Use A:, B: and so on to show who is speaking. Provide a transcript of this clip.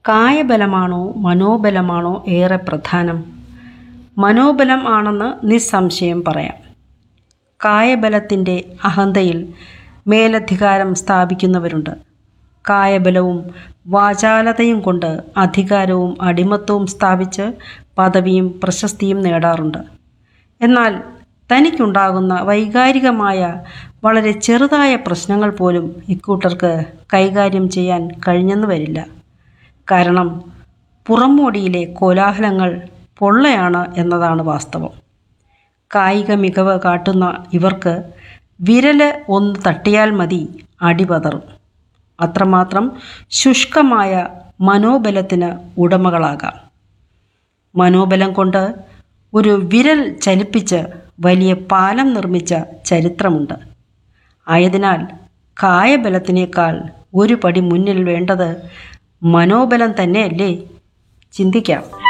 A: കായബലമാണോ മനോബലമാണോ ഏറെ പ്രധാനം മനോബലം ആണെന്ന് നിസ്സംശയം പറയാം കായബലത്തിൻ്റെ അഹന്തയിൽ മേലധികാരം സ്ഥാപിക്കുന്നവരുണ്ട് കായബലവും വാചാലതയും കൊണ്ട് അധികാരവും അടിമത്വവും സ്ഥാപിച്ച് പദവിയും പ്രശസ്തിയും നേടാറുണ്ട് എന്നാൽ തനിക്കുണ്ടാകുന്ന വൈകാരികമായ വളരെ ചെറുതായ പ്രശ്നങ്ങൾ പോലും ഇക്കൂട്ടർക്ക് കൈകാര്യം ചെയ്യാൻ കഴിഞ്ഞെന്ന് വരില്ല കാരണം പുറമോടിയിലെ കോലാഹലങ്ങൾ പൊള്ളയാണ് എന്നതാണ് വാസ്തവം കായിക മികവ് കാട്ടുന്ന ഇവർക്ക് വിരല് ഒന്ന് തട്ടിയാൽ മതി അടിപതറും അത്രമാത്രം ശുഷ്കമായ മനോബലത്തിന് ഉടമകളാകാം മനോബലം കൊണ്ട് ഒരു വിരൽ ചലിപ്പിച്ച് വലിയ പാലം നിർമ്മിച്ച ചരിത്രമുണ്ട് ആയതിനാൽ കായബലത്തിനേക്കാൾ ഒരു പടി മുന്നിൽ വേണ്ടത് മനോബലം തന്നെയല്ലേ ചിന്തിക്കാം